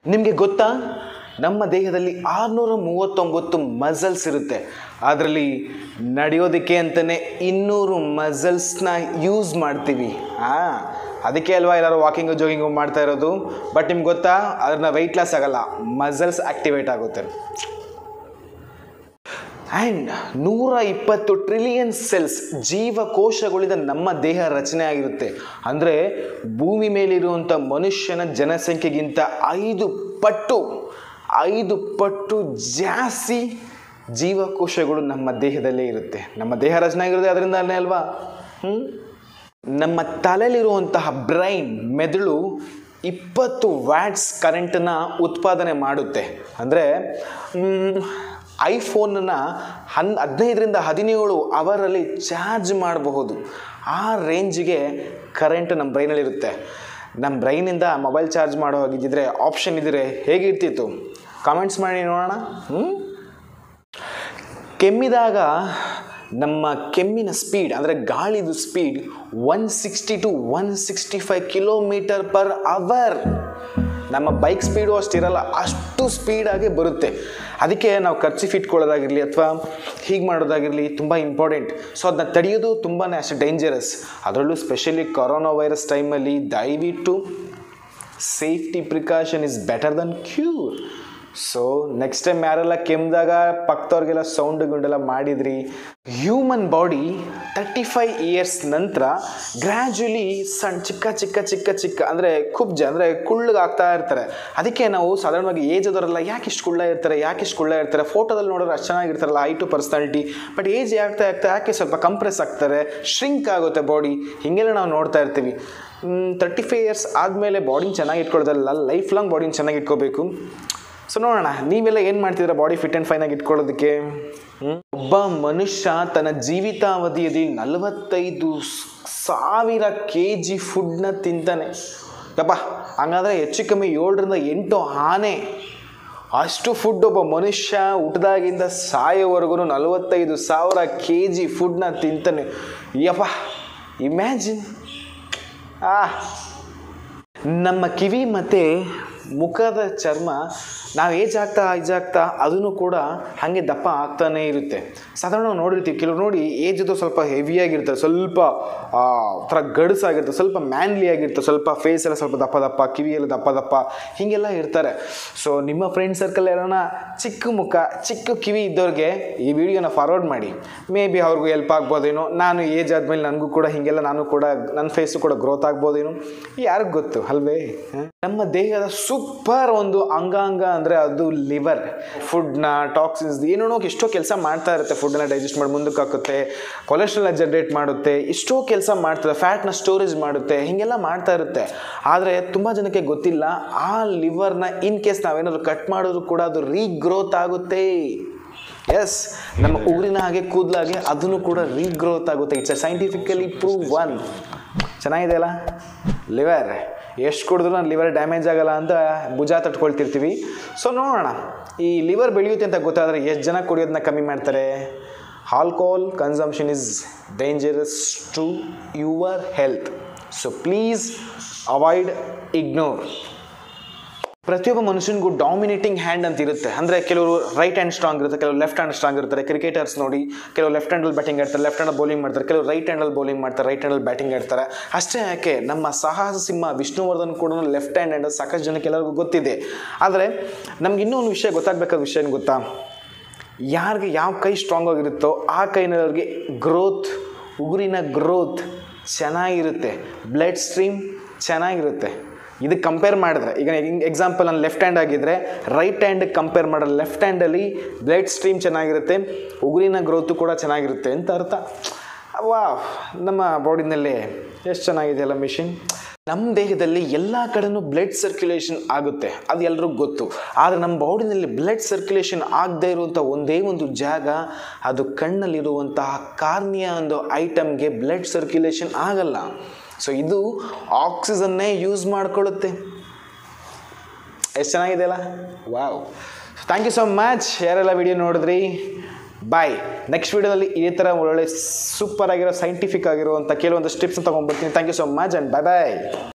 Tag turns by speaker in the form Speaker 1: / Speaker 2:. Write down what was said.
Speaker 1: ನಿಮಗೆ ಗೊತ್ತಾ ನಮ್ಮ ದೇಹದಲ್ಲಿ ಆರುನೂರ ಮೂವತ್ತೊಂಬತ್ತು ಮಸಲ್ಸ್ ಇರುತ್ತೆ ಅದರಲ್ಲಿ ನಡೆಯೋದಕ್ಕೆ ಅಂತಲೇ ಇನ್ನೂರು ಮಸಲ್ಸ್ನ ಯೂಸ್ ಮಾಡ್ತೀವಿ ಹಾಂ ಅದಕ್ಕೆ ಅಲ್ವಾ ಎಲ್ಲರೂ ವಾಕಿಂಗು ಜಾಗಿಂಗು ಮಾಡ್ತಾ ಇರೋದು ಬಟ್ ನಿಮ್ಗೆ ಗೊತ್ತಾ ಅದನ್ನ ವೆಯ್ಟ್ ಲಾಸ್ ಆಗಲ್ಲ ಮಸಲ್ಸ್ ಆಕ್ಟಿವೇಟ್ ಆಗುತ್ತೆ ಆ್ಯಂಡ್ ನೂರ ಇಪ್ಪತ್ತು ಟ್ರಿಲಿಯನ್ ಸೆಲ್ಸ್ ಜೀವಕೋಶಗಳಿಂದ ನಮ್ಮ ದೇಹ ರಚನೆ ಆಗಿರುತ್ತೆ ಅಂದರೆ ಭೂಮಿ ಮೇಲಿರುವಂಥ ಮನುಷ್ಯನ ಜನಸಂಖ್ಯೆಗಿಂತ ಐದು ಪಟ್ಟು ಐದು ಪಟ್ಟು ಜಾಸ್ತಿ ಜೀವಕೋಶಗಳು ನಮ್ಮ ದೇಹದಲ್ಲೇ ಇರುತ್ತೆ ನಮ್ಮ ದೇಹ ರಚನೆ ಆಗಿರೋದೇ ಅದರಿಂದಲೇ ಅಲ್ವಾ ಹ್ಞೂ ನಮ್ಮ ತಲೆಯಲ್ಲಿರುವಂತಹ ಬ್ರೈನ್ ಮೆದುಳು ಇಪ್ಪತ್ತು ವ್ಯಾಟ್ಸ್ ಕರೆಂಟನ್ನು ಉತ್ಪಾದನೆ ಮಾಡುತ್ತೆ ಅಂದರೆ ಐಫೋನನ್ನು ಹನ್ ಹದಿನೈದರಿಂದ ಹದಿನೇಳು ಅವರಲ್ಲಿ ಚಾರ್ಜ್ ಮಾಡಬಹುದು ಆ ರೇಂಜಿಗೆ ಕರೆಂಟ್ ನಮ್ಮ ಬ್ರೈನಲ್ಲಿರುತ್ತೆ ನಮ್ಮ ಬ್ರೈನಿಂದ ಮೊಬೈಲ್ ಚಾರ್ಜ್ ಮಾಡೋ ಹಾಗಿದ್ದಿದ್ರೆ ಆಪ್ಷನ್ ಇದ್ದರೆ ಹೇಗಿರ್ತಿತ್ತು ಕಾಮೆಂಟ್ಸ್ ಮಾಡಿ ನೋಡೋಣ ಹ್ಞೂ ಕೆಮ್ಮಿದಾಗ ನಮ್ಮ ಕೆಮ್ಮಿನ ಸ್ಪೀಡ್ ಅಂದರೆ ಗಾಳಿದು speed one sixty to one sixty five kilometre per hour ನಮ್ಮ ಬೈಕ್ ಸ್ಪೀಡು ಅಷ್ಟಿರಲ್ಲ ಅಷ್ಟು ಸ್ಪೀಡಾಗಿ ಬರುತ್ತೆ ಅದಕ್ಕೆ ನಾವು ಖರ್ಚಿಫ್ ಇಟ್ಕೊಳ್ಳೋದಾಗಿರಲಿ ಅಥವಾ ಹೀಗೆ ಮಾಡೋದಾಗಿರಲಿ ತುಂಬ ಇಂಪಾರ್ಟೆಂಟ್ ಸೊ ಅದನ್ನ ತಡೆಯೋದು ತುಂಬಾ ಅಷ್ಟು ಡೇಂಜರಸ್ ಅದರಲ್ಲೂ ಸ್ಪೆಷಲಿ ಕೊರೋನಾ ವೈರಸ್ ಟೈಮಲ್ಲಿ ದಯವಿಟ್ಟು safety precaution is better than cure so next time ಯಾರೆಲ್ಲ ಕೆಮ್ಮಿದಾಗ ಪಕ್ಕದವ್ರಿಗೆಲ್ಲ ಸೌಂಡ್ ಗುಂಡೆಲ್ಲ ಮಾಡಿದ್ರಿ human body thirty five years ನಂತರ ಗ್ರ್ಯಾಜುಲಿ ಸಣ್ಣ ಚಿಕ್ಕ ಚಿಕ್ಕ ಚಿಕ್ಕ ಚಿಕ್ಕ ಅಂದರೆ ಕುಬ್ಜ ಅಂದರೆ ಕುಳ್ಳಗಾಗ್ತಾ ಇರ್ತಾರೆ ಅದಕ್ಕೆ ನಾವು ಸಾಧಾರಣವಾಗಿ ಏಜ್ ಆದವರೆಲ್ಲ ಯಾಕೆ ಇಷ್ಟು ಕುಳ್ಳ ಇರ್ತಾರೆ ಯಾಕೆ ಇಷ್ಟು ಕುಳ್ಳ ಇರ್ತಾರೆ ಫೋಟೋದಲ್ಲಿ ನೋಡಿದ್ರೆ ಅಷ್ಟು ಚೆನ್ನಾಗಿರ್ತಾರಲ್ಲ I too personality but age ಆಗ್ತಾ ಆಗ್ತಾ ಯಾಕೆ ಸ್ವಲ್ಪ ಕಂಪ್ರೆಸ್ ಆಗ್ತಾರೆ ಶ್ರಿಂಕ್ ಆಗುತ್ತೆ ಬಾಡಿ ಹೀಗೆಲ್ಲ ನಾವು ನೋಡ್ತಾ ಇರ್ತೀವಿ ತರ್ಟಿ ಫೈವ್ ಇಯರ್ಸ್ ಆದಮೇಲೆ ಬಾಡಿನ ಚೆನ್ನಾಗಿ ಇಟ್ಕೊಳ್ಳೋದಲ್ಲ ಲೈಫ್ ಲಾಂಗ್ ಬಾಡಿನ ಚೆನ್ನಾಗಿ ಇಟ್ಕೋಬೇಕು ಸೊ ನೋಡೋಣ ನೀವೆಲ್ಲ ಏನು ಮಾಡ್ತಿದ್ದೀರಾ ಬಾಡಿ ಫಿಟ್ ಆ್ಯಂಡ್ ಫೈನಾಗಿ ಇಟ್ಕೊಳ್ಳೋದಕ್ಕೆ ಹ್ಮ್? ಒಬ್ಬ ಮನುಷ್ಯ ತನ್ನ ಜೀವಿತಾವಧಿಯಲ್ಲಿ ನಲವತ್ತೈದು ಸಾವಿರ ಕೆ ಜಿ ಫುಡ್ನ ತಿಂತಾನೆ ಯಪ್ಪ ಹಂಗಾದ್ರೆ ಹೆಚ್ಚು ಕಮ್ಮಿ ಏಳರಿಂದ ಎಂಟು ಆನೆ ಅಷ್ಟು ಫುಡ್ ಒಬ್ಬ ಮನುಷ್ಯ ಹುಟ್ಟಿದಾಗಿಂದ ಸಾಯೋವರೆಗೂ ನಲವತ್ತೈದು ಸಾವಿರ ಕೆ ಜಿ ಫುಡ್ನ ತಿಂತಾನೆ ಯಪ್ಪ ಇಮ್ಯಾಜಿನ್ ಆ ನಮ್ಮ ಕಿವಿ ಮತ್ತು ಮುಖದ ಚರ್ಮ ನಾವು ಏಜ್ ಆಗ್ತಾ ಏಜ್ ಆಗ್ತಾ ಅದನ್ನು ಕೂಡ ಹಾಗೆ ದಪ್ಪ ಆಗ್ತಾನೇ ಇರುತ್ತೆ ಸಾಧಾರಣ ನಾವು ನೋಡಿರ್ತೀವಿ ಕೆಲವ್ರು ನೋಡಿ ಏಜ್ದು ಸ್ವಲ್ಪ ಹೆವಿಯಾಗಿರ್ತಾರೆ ಸ್ವಲ್ಪ ಆ, ಥರ ಗಡುಸಾಗಿರ್ತಾರೆ ಸ್ವಲ್ಪ ಮ್ಯಾನ್ಲಿ ಆಗಿರ್ತಾರೆ ಸ್ವಲ್ಪ ಫೇಸ್ ಎಲ್ಲ ಸ್ವಲ್ಪ ದಪ್ಪ ದಪ್ಪ ಕಿವಿ ಎಲ್ಲ ದಪ್ಪ ದಪ್ಪ ಹೀಗೆಲ್ಲ ಇರ್ತಾರೆ ಸೊ ನಿಮ್ಮ ಫ್ರೆಂಡ್ ಸರ್ಕಲ್ ಯಾರೋಣ ಚಿಕ್ಕ ಮುಖ ಚಿಕ್ಕ ಕಿವಿ ಇದ್ದವ್ರಿಗೆ ಈ ವಿಡಿಯೋನ ಫಾರ್ವರ್ಡ್ ಮಾಡಿ ಮೇ ಬಿ ಅವ್ರಿಗೂ ಹೆಲ್ಪ್ ಆಗ್ಬೋದೇನೋ ನಾನು ಏಜ್ ಆದಮೇಲೆ ನನಗೂ ಕೂಡ ಹೀಗೆಲ್ಲ ನಾನು ಕೂಡ ನನ್ನ ಫೇಸು ಕೂಡ ಗ್ರೋತ್ ಆಗ್ಬೋದೇನೋ ಯಾರಿಗೂ ಗೊತ್ತು ಅಲ್ವೇ ಹ? ನಮ್ಮ ದೇಹದ ಸೂಪರ್ ಒಂದು ಅಂಗಾಂಗ ಅಂದರೆ ಅದು ಲಿವರ್ ಫುಡ್ನ ಟಾಕ್ಸಿನ್ಸ್ ಏನೇನೋ ಎಷ್ಟೋ ಕೆಲಸ ಮಾಡ್ತಾ ಇರುತ್ತೆ ಫುಡ್ನ ಡೈಜೆಸ್ಟ್ ಮಾಡಿ ಮುಂದಕ್ಕೆ ಹಾಕುತ್ತೆ ಕೊಲೆಸ್ಟ್ರಾಲ್ನ ಜನ್ರೇಟ್ ಮಾಡುತ್ತೆ ಎಷ್ಟೋ ಕೆಲಸ ಮಾಡ್ತದೆ ಫ್ಯಾಟ್ನ ಸ್ಟೋರೇಜ್ ಮಾಡುತ್ತೆ ಹೀಗೆಲ್ಲ ಮಾಡ್ತಾ ಇರುತ್ತೆ ಆದರೆ ತುಂಬ ಜನಕ್ಕೆ ಗೊತ್ತಿಲ್ಲ ಆ ಲಿವರ್ನ ಇನ್ ಕೇಸ್ ನಾವೇನಾದ್ರು ಕಟ್ ಮಾಡಿದ್ರು ಕೂಡ ಅದು ರೀಗ್ರೋತ್ ಆಗುತ್ತೆ ಎಸ್ ನಮ್ಮ ಉಗುರಿನ ಹಾಗೆ ಕೂದಲಾಗೆ ಅದನ್ನು ಕೂಡ ರೀಗ್ರೋತ್ ಆಗುತ್ತೆ it's a scientifically proven ಚೆನ್ನಾಗಿದೆ ಅಲ್ಲ ಲಿವರ್ ಎಷ್ಟು ಕುಡಿದ್ರೂ ನನ್ನ ಲಿವರ್ ಡ್ಯಾಮೇಜ್ ಆಗಲ್ಲ ಅಂತ ಭುಜ ತಟ್ಕೊಳ್ತಿರ್ತೀವಿ ಸೊ ನೋಡೋಣ ಈ ಲಿವರ್ ಬೆಳೆಯುತ್ತೆ ಅಂತ ಗೊತ್ತಾದರೆ ಎಷ್ಟು ಜನ ಕುಡಿಯೋದನ್ನ ಕಮ್ಮಿ ಮಾಡ್ತಾರೆ alcohol consumption is dangerous to your health so please avoid ignore ಪ್ರತಿಯೊಬ್ಬ ಮನುಷ್ಯನಿಗೂ ಡಾಮಿನೇಟಿಂಗ್ ಹ್ಯಾಂಡ್ ಅಂತ ಇರುತ್ತೆ ಅಂದರೆ ಕೆಲವರು ರೈಟ್ ಹ್ಯಾಂಡ್ ಸ್ಟ್ರಾಂಗ್ ಇರುತ್ತೆ ಕೆಲವರು ಲೆಫ್ಟ್ ಹ್ಯಾಂಡ್ ಸ್ಟ್ರಾಂಗ್ ಇರ್ತಾರೆ ಕ್ರಿಕೆಟರ್ಸ್ ನೋಡಿ ಕೆಲವು ಲೆಫ್ಟ್ ಹ್ಯಾಂಡಲ್ಲಿ ಬ್ಯಾಟಿಂಗ್ ಆಡ್ತಾರೆ ಲೆಫ್ಟ್ ಹ್ಯಾಂಡಲ್ಲಿ ಬೌಲಿಂಗ್ ಮಾಡ್ತಾರೆ ಕೆಲವರು ರೈಟ್ ಹ್ಯಾಂಡಲ್ಲಿ ಬೌಲಿಂಗ್ ಮಾಡ್ತಾರೆ ರೈಟ್ ಹ್ಯಾಂಡಲ್ಲಿ ಬ್ಯಾಟಿಂಗ್ ಆಡ್ತಾರೆ ಅಷ್ಟೇ ಯಾಕೆ ನಮ್ಮ ಸಾಹಸ ಸಿಂಹ ವಿಷ್ಣುವರ್ಧನ್ ಕೂಡ ಲೆಫ್ಟ್ ಹ್ಯಾಂಡ್ ಹ್ಯಾಂಡ್ ಸಾಕಷ್ಟು ಜನಕ್ಕೆ ಎಲ್ಲರಿಗೂ ಗೊತ್ತಿದೆ ಆದರೆ ನಮ್ಗೆ ಇನ್ನೂ ಒಂದು ವಿಷಯ ಗೊತ್ತಾಗಬೇಕಾದ ವಿಷಯ ಏನು ಗೊತ್ತಾ ಯಾರಿಗೆ ಯಾವ ಕೈ ಸ್ಟ್ರಾಂಗ್ ಆಗಿರುತ್ತೋ ಆ ಕೈನವ್ರಿಗೆ ಗ್ರೋತ್ ಉಗುರಿನ ಗ್ರೋತ್ ಚೆನ್ನಾಗಿರುತ್ತೆ ಬ್ಲಡ್ ಸ್ಟ್ರೀಮ್ ಚೆನ್ನಾಗಿರುತ್ತೆ ಇದಕ್ಕೆ ಕಂಪೇರ್ ಮಾಡಿದ್ರೆ ಈಗ ಎಕ್ಸಾಂಪಲ್ ನಾನು ಲೆಫ್ಟ್ ಹ್ಯಾಂಡ್ ಆಗಿದ್ದರೆ ರೈಟ್ ಹ್ಯಾಂಡಿಗೆ ಕಂಪೇರ್ ಮಾಡಿದ್ರೆ ಲೆಫ್ಟ್ ಹ್ಯಾಂಡಲ್ಲಿ ಬ್ಲಡ್ ಸ್ಟ್ರೀಮ್ ಚೆನ್ನಾಗಿರುತ್ತೆ ಉಗುರಿನ ಗ್ರೋತು ಕೂಡ ಚೆನ್ನಾಗಿರುತ್ತೆ ಅಂತ ಅರ್ಥ ವಾ ನಮ್ಮ ಬಾಡಿನಲ್ಲಿ ಎಷ್ಟು ಚೆನ್ನಾಗಿದೆಯಲ್ಲ ಮಿಷಿನ್ ನಮ್ಮ ದೇಹದಲ್ಲಿ ಎಲ್ಲ ಕಡೆನೂ ಬ್ಲಡ್ ಸರ್ಕ್ಯುಲೇಷನ್ ಆಗುತ್ತೆ ಅದು ಎಲ್ರಿಗೂ ಗೊತ್ತು ಆದರೆ ನಮ್ಮ ಬಾಡಿನಲ್ಲಿ ಬ್ಲಡ್ ಸರ್ಕ್ಯುಲೇಷನ್ ಆಗದೇ ಇರುವಂಥ ಒಂದೇ ಒಂದು ಜಾಗ ಅದು ಕಣ್ಣಲ್ಲಿರುವಂತಹ ಕಾರ್ನಿಯ ಒಂದು ಐಟಮ್ಗೆ ಬ್ಲಡ್ ಸರ್ಕ್ಯುಲೇಷನ್ ಆಗಲ್ಲ ಸೊ ಇದು ಆಕ್ಸಿಜನ್ನೇ ಯೂಸ್ ಮಾಡ್ಕೊಳ್ಳುತ್ತೆ ಎಷ್ಟು ಚೆನ್ನಾಗಿದೆ ಅಲ್ಲ wow thank you so much ಯಾರೆಲ್ಲ ವಿಡಿಯೋ ನೋಡಿದ್ರಿ ಬಾಯ್ ನೆಕ್ಸ್ಟ್ ವಿಡಿಯೋದಲ್ಲಿ ಇದೇ ಥರ ಒಳ್ಳೆ ಸೂಪರ್ ಆಗಿರೋ ಸೈಂಟಿಫಿಕ್ ಆಗಿರುವಂಥ ಕೆಲವೊಂದು ಸ್ಟಿಪ್ಸ್ ತೊಗೊಂಡ್ಬರ್ತೀನಿ thank you so much and bye bye